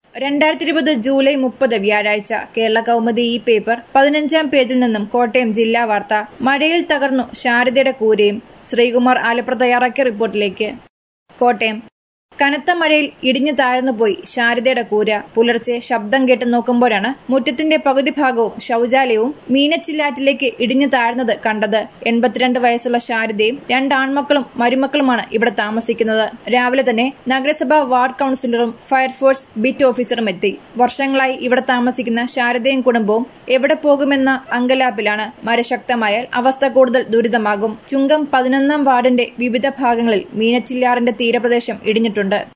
രണ്ടായിരത്തി ഇരുപത് ജൂലൈ മുപ്പത് വ്യാഴാഴ്ച കേരള കൗമുദി ഈ പേപ്പർ പതിനഞ്ചാം പേജിൽ നിന്നും കോട്ടയം ജില്ലാ വാർത്ത മഴയിൽ തകർന്നു ശാരദയുടെ കൂരയും ശ്രീകുമാർ ആലപ്ര തയ്യാറാക്കിയ റിപ്പോർട്ടിലേക്ക് കോട്ടയം കനത്ത മഴയിൽ ഇടിഞ്ഞു താഴ്ന്നുപോയി ശാരദയുടെ കൂര പുലർച്ചെ ശബ്ദം കേട്ട് നോക്കുമ്പോഴാണ് മുറ്റത്തിന്റെ പകുതി ഭാഗവും ശൗചാലയവും മീനച്ചില്ലാറ്റിലേക്ക് ഇടിഞ്ഞു താഴ്ന്നത് കണ്ടത് എൺപത്തിരണ്ട് വയസ്സുള്ള ശാരദയും രണ്ട് ആൺമക്കളും മരുമക്കളുമാണ് ഇവിടെ താമസിക്കുന്നത് രാവിലെ തന്നെ നഗരസഭാ വാർഡ് കൌൺസിലറും ഫയർഫോഴ്സ് ബിറ്റ് ഓഫീസറും എത്തി വർഷങ്ങളായി ഇവിടെ താമസിക്കുന്ന ശാരദയും കുടുംബവും എവിടെ പോകുമെന്ന അങ്കലാപ്പിലാണ് മഴ ശക്തമായാൽ അവസ്ഥ കൂടുതൽ ദുരിതമാകും ചുങ്കം പതിനൊന്നാം വാർഡിന്റെ വിവിധ ഭാഗങ്ങളിൽ മീനച്ചില്ലാറിന്റെ തീരപ്രദേശം ഇടിഞ്ഞിട്ടുണ്ട്